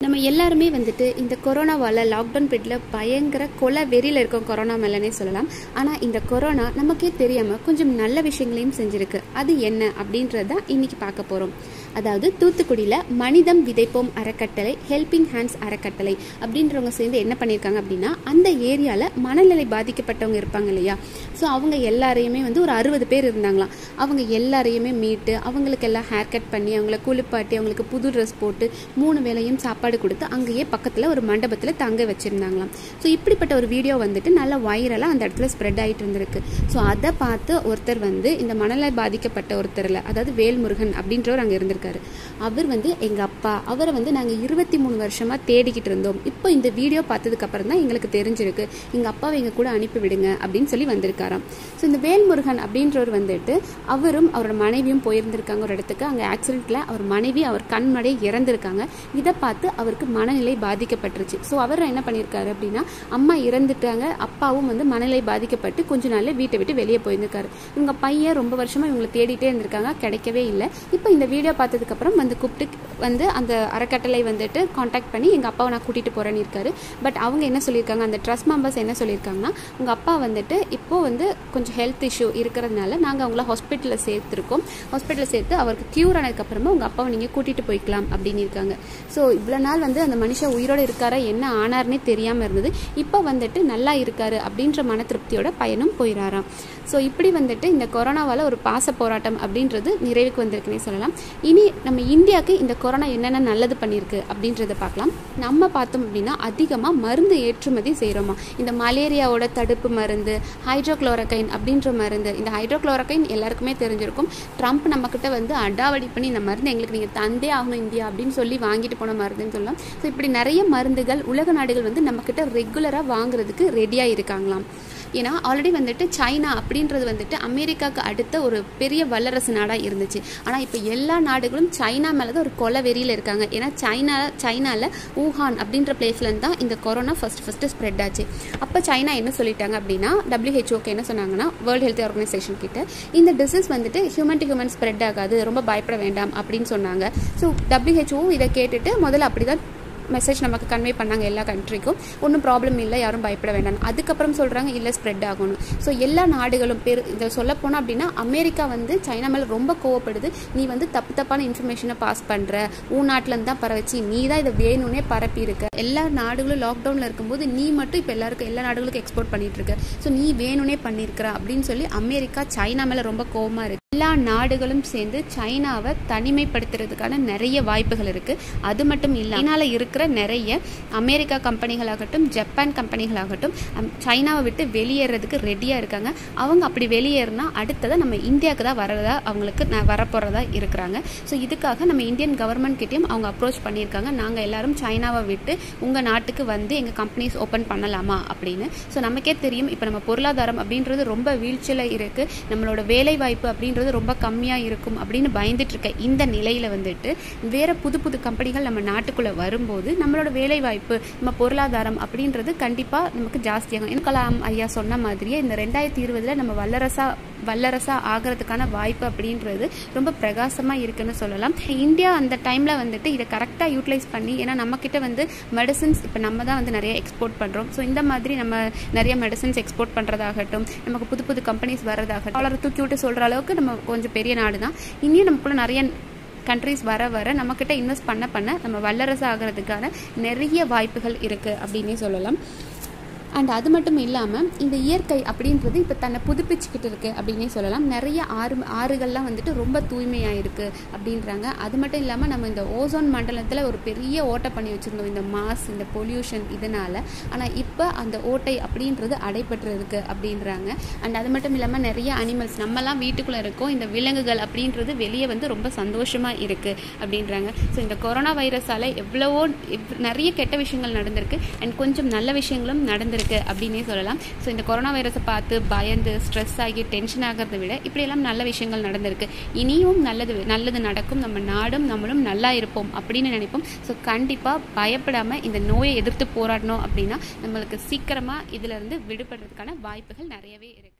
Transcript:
நம்ம எல்லாருமே வந்துட்டு இந்த கொரோனாவால் லாக்டவுன் பீரியடில் பயங்கர கொலை வெறியில் இருக்கோம் கொரோனா மேலனே சொல்லலாம் ஆனால் இந்த கொரோனா நமக்கே தெரியாமல் கொஞ்சம் நல்ல விஷயங்களையும் செஞ்சுருக்கு அது என்ன அப்படின்றது தான் இன்னைக்கு பார்க்க போகிறோம் அதாவது தூத்துக்குடியில் மனிதம் விதைப்போம் அறக்கட்டளை ஹெல்பிங் ஹேண்ட்ஸ் அறக்கட்டளை அப்படின்றவங்க சேர்ந்து என்ன பண்ணியிருக்காங்க அப்படின்னா அந்த ஏரியாவில் மனநிலை பாதிக்கப்பட்டவங்க இருப்பாங்க இல்லையா ஸோ அவங்க எல்லாரையுமே வந்து ஒரு அறுபது பேர் இருந்தாங்களாம் அவங்க எல்லாரையுமே மீட்டு அவங்களுக்கு எல்லாம் ஹேர் கட் பண்ணி அவங்கள குளிப்பாட்டி அவங்களுக்கு புது ட்ரெஸ் போட்டு மூணு வேளையும் சாப்பாடு கொடுத்து அங்கேயே பக்கத்தில் ஒரு மண்டபத்தில் தங்க வச்சுருந்தாங்களாம் ஸோ இப்படிப்பட்ட ஒரு வீடியோ வந்துட்டு நல்லா வைரலாக அந்த இடத்துல ஸ்ப்ரெட் ஆகிட்டு இருந்திருக்கு ஸோ அதை பார்த்து ஒருத்தர் வந்து இந்த மணலை பாதிக்கப்பட்ட ஒருத்தரில் அதாவது வேல்முருகன் அப்படின்றவர் அங்கே இருந்திருக்காரு அவர் வந்து எங்கள் அப்பா அவரை வந்து நாங்கள் இருபத்தி மூணு வருஷமாக தேடிக்கிட்டு இருந்தோம் இப்போ இந்த வீடியோ பார்த்ததுக்கு அப்புறம் தான் எங்களுக்கு தெரிஞ்சிருக்கு எங்கள் அப்பாவை எங்கள் கூட அனுப்பி விடுங்க அப்படின்னு சொல்லி வந்திருக்காராம் ஸோ இந்த வேல்முருகன் அப்படின்றவர் வந்துட்டு அவரும் அவரோட மனைவியும் போயிருந்திருக்காங்க ஒரு இடத்துக்கு அங்கே ஆக்சிடென்ட்டில் அவர் மனைவி அவர் கண் முன்னாடியே இறந்துருக்காங்க இதை பார்த்து அவருக்கு மனநிலை பாதிக்கப்பட்டுருச்சு ஸோ அவர் என்ன பண்ணியிருக்காரு அப்படின்னா அம்மா இறந்துட்டாங்க அப்பாவும் வந்து மனநிலை பாதிக்கப்பட்டு கொஞ்ச நாள்ல வீட்டை விட்டு வெளியே போயிருந்திருக்காரு இவங்க பையன் ரொம்ப வருஷமா இவங்களை தேடிட்டே இருந்திருக்காங்க கிடைக்கவே இல்லை இப்போ இந்த வீடியோ பார்த்ததுக்கப்புறம் வந்து கூப்பிட்டு வந்து அந்த அறக்கட்டளை வந்துட்டு காண்டாக்ட் பண்ணி எங்கள் அப்பாவை நான் கூட்டிகிட்டு போகிறேன்னு இருக்காரு பட் அவங்க என்ன சொல்லியிருக்காங்க அந்த ட்ரஸ்ட் மெம்பர்ஸ் என்ன சொல்லியிருக்காங்கன்னா உங்கள் அப்பா வந்துட்டு இப்போ வந்து கொஞ்சம் ஹெல்த் இஷ்யூ இருக்கிறதுனால நாங்கள் அவங்கள ஹாஸ்பிட்டலில் சேர்த்துருக்கோம் ஹாஸ்பிட்டலில் சேர்த்து அவருக்கு க்யூர் ஆனதுக்கப்புறமா உங்கள் அப்பாவை நீங்கள் கூட்டிகிட்டு போய்க்கலாம் அப்படின்னு இருக்காங்க ஸோ இவ்வளோ நாள் வந்து அந்த மனுஷன் உயிரோடு இருக்காரா என்ன ஆனார்னே தெரியாமல் இருந்தது இப்போ வந்துட்டு நல்லா இருக்காரு அப்படின்ற மன திருப்தியோட பயனும் போயிடாராம் ஸோ இப்படி வந்துட்டு இந்த கொரோனாவால் ஒரு பாச போராட்டம் அப்படின்றது நிறைவுக்கு வந்திருக்குன்னே சொல்லலாம் இனி நம்ம இந்தியாவுக்கு இந்த கொரோனா என்னென்ன நல்லது பண்ணியிருக்கு அப்படின்றத பார்க்கலாம் நம்ம பார்த்தோம் அப்படின்னா அதிகமாக மருந்து ஏற்றுமதி செய்கிறோமா இந்த மலேரியாவோட தடுப்பு மருந்து ஹைட்ரோக்ளோரகைன் அப்படின்ற மருந்து இந்த ஹைட்ரோக்ளோரகைன் எல்லாருக்குமே தெரிஞ்சிருக்கும் ட்ரம்ப் நம்மக்கிட்ட வந்து அடாவடி பண்ணி இந்த மருந்து எங்களுக்கு நீங்கள் தந்தே ஆகணும் இந்தியா அப்படின்னு சொல்லி வாங்கிட்டு போன மருந்துன்னு சொல்லலாம் ஸோ இப்படி நிறைய மருந்துகள் உலக நாடுகள் வந்து நம்மக்கிட்ட ரெகுலராக வாங்குறதுக்கு ரெடியாக இருக்காங்களாம் ஏன்னா ஆல்ரெடி வந்துட்டு சைனா அப்படின்றது வந்துட்டு அமெரிக்காவுக்கு அடுத்த ஒரு பெரிய வல்லரசு நாடாக இருந்துச்சு ஆனால் இப்போ எல்லா நாடுகளும் சைனா மேலே தான் ஒரு கொலை வெறியில் இருக்காங்க ஏன்னா சைனா சைனாவில் ஊஹான் அப்படின்ற பிளேஸ்லேருந்து தான் இந்த கொரோனா ஃபஸ்ட் ஃபஸ்ட்டு ஸ்ப்ரெட் ஆச்சு அப்போ சைனா என்ன சொல்லிட்டாங்க அப்படின்னா டபிள்யூஹெச்ஓக்கு என்ன சொன்னாங்கன்னா வேர்ல்டு ஹெல்த் ஆர்கனைசேஷன் கிட்ட இந்த டிசீஸ் வந்துட்டு ஹியூமன் டு ஹியூமன் ஸ்ப்ரெட் ஆகாது ரொம்ப பயப்பட வேண்டாம் அப்படின்னு சொன்னாங்க ஸோ டபிள்யூஹெச்ஓ இதை கேட்டுட்டு முதல்ல அப்படி தான் மெசேஜ் நமக்கு கன்வே பண்ணாங்க எல்லா கண்ட்ரிக்கும் ஒன்றும் ப்ராப்ளம் இல்லை யாரும் பயப்பட வேண்டாம் அதுக்கப்புறம் சொல்கிறாங்க இல்லை ஸ்ப்ரெட் ஆகணும் ஸோ எல்லா நாடுகளும் பேர் இதை சொல்ல போனால் அப்படின்னா அமெரிக்கா வந்து சைனா மேலே ரொம்ப கோவப்படுது நீ வந்து தப்பு தப்பான இன்ஃபர்மேஷனை பாஸ் பண்ணுற உன் நாட்டிலேருந்து தான் பரவச்சு நீ தான் இதை வேணும்னே பரப்பி இருக்க எல்லா நாடுகளும் லாக்டவுனில் இருக்கும்போது நீ மட்டும் இப்போ எல்லாருக்கும் எல்லா நாடுகளுக்கும் எக்ஸ்போர்ட் பண்ணிட்டு இருக்க ஸோ நீ வேணும்னே பண்ணியிருக்கிற அப்படின்னு சொல்லி அமெரிக்கா சைனா மேலே ரொம்ப கோவமாக இருக்கு எல்லா நாடுகளும் சேர்ந்து சைனாவை தனிமைப்படுத்துறதுக்கான நிறைய வாய்ப்புகள் இருக்கு அது மட்டும் இல்லை சைனால இருக்கிற நிறைய அமெரிக்கா கம்பெனிகளாகட்டும் ஜப்பான் கம்பெனிகளாகட்டும் சைனாவை விட்டு வெளியேறதுக்கு ரெடியா இருக்காங்க அவங்க அப்படி வெளியேறினா அடுத்ததாக நம்ம இந்தியாவுக்கு தான் வரதா அவங்களுக்கு வரப்போறதா இருக்கிறாங்க ஸோ இதுக்காக நம்ம இந்தியன் கவர்மெண்ட் கிட்டேயும் அவங்க அப்ரோச் பண்ணியிருக்காங்க நாங்கள் எல்லாரும் சைனாவை விட்டு உங்கள் நாட்டுக்கு வந்து எங்கள் கம்பெனிஸ் ஓப்பன் பண்ணலாமா அப்படின்னு ஸோ நமக்கே தெரியும் இப்போ நம்ம பொருளாதாரம் அப்படின்றது ரொம்ப வீழ்ச்சியில் இருக்குது நம்மளோட வேலை வாய்ப்பு அப்படின்றது ரொம்ப கம்மியாக இருக்கும் அப்படின்னு பயந்துட்டு இருக்க இந்த நிலையில் வந்துட்டு வேற புது புது கம்பெனிகள் நம்ம நாட்டுக்குள்ளே வரும்போது நம்மளோட வேலை வாய்ப்பு நம்ம பொருளாதாரம் அப்படின்றது கண்டிப்பாக நமக்கு ஜாஸ்தியாகும் கலாம் ஐயா சொன்ன மாதிரியே இந்த ரெண்டாயிரத்தி இருபதுல நம்ம வல்லரசா வல்லரசா ஆகிறதுக்கான வாய்ப்பு அப்படின்றது ரொம்ப பிரகாசமாக இருக்குன்னு சொல்லலாம் இந்தியா அந்த டைமில் வந்துட்டு இதை கரெக்டாக யூட்டிலைஸ் பண்ணி ஏன்னா நம்மக்கிட்ட வந்து மெடிசன்ஸ் இப்போ நம்ம தான் வந்து நிறைய எக்ஸ்போர்ட் பண்ணுறோம் ஸோ இந்த மாதிரி நம்ம நிறைய மெடிசன்ஸ் எக்ஸ்போர்ட் பண்ணுறதாகட்டும் நமக்கு புது புது கம்பெனிஸ் வர்றதாகட்டும் டாலர் தூக்கி விட்டு சொல்கிற அளவுக்கு நம்ம கொஞ்சம் பெரிய நாடு தான் இனியும் நமக்குள்ள நிறைய கண்ட்ரிஸ் வர வர நம்மக்கிட்ட இன்வெஸ்ட் பண்ண பண்ண நம்ம வல்லரசு ஆகிறதுக்கான நிறைய வாய்ப்புகள் இருக்குது அப்படின்னே சொல்லலாம் அண்ட் அது மட்டும் இல்லாமல் இந்த இயற்கை அப்படின்றது இப்போ தன்னை புதுப்பிச்சுக்கிட்டு இருக்கு அப்படின்னே சொல்லலாம் நிறைய ஆறு ஆறுகள்லாம் வந்துட்டு ரொம்ப தூய்மையாக இருக்குது அப்படின்றாங்க அது மட்டும் இல்லாமல் நம்ம இந்த ஓசோன் மண்டலத்தில் ஒரு பெரிய ஓட்டை பண்ணி வச்சுருந்தோம் இந்த மாஸ் இந்த பொல்யூஷன் இதனால் ஆனால் இப்போ அந்த ஓட்டை அப்படின்றது அடைபட்டு இருக்கு அப்படின்றாங்க அண்ட் அது மட்டும் இல்லாமல் நிறைய அனிமல்ஸ் நம்மலாம் வீட்டுக்குள்ளே இருக்கோம் இந்த விலங்குகள் அப்படின்றது வெளியே வந்து ரொம்ப சந்தோஷமாக இருக்குது அப்படின்றாங்க ஸோ இந்த கொரோனா வைரஸால் எவ்வளவோ நிறைய கெட்ட விஷயங்கள் நடந்திருக்கு அண்ட் கொஞ்சம் நல்ல விஷயங்களும் நடந்திருக்கு இருக்கு அப்படின்னே சொல்லலாம் ஸோ இந்த கொரோனா வைரஸை பார்த்து பயந்து ஸ்ட்ரெஸ் ஆகி டென்ஷன் ஆகிறத விட இப்படியெல்லாம் நல்ல விஷயங்கள் நடந்திருக்கு இனியும் நல்லது நல்லது நடக்கும் நம்ம நாடும் நம்மளும் நல்லா இருப்போம் அப்படின்னு நினைப்போம் ஸோ கண்டிப்பாக பயப்படாமல் இந்த நோயை எதிர்த்து போராடணும் அப்படின்னா நம்மளுக்கு சீக்கிரமாக இதிலிருந்து விடுபடுறதுக்கான வாய்ப்புகள் நிறையவே இருக்குது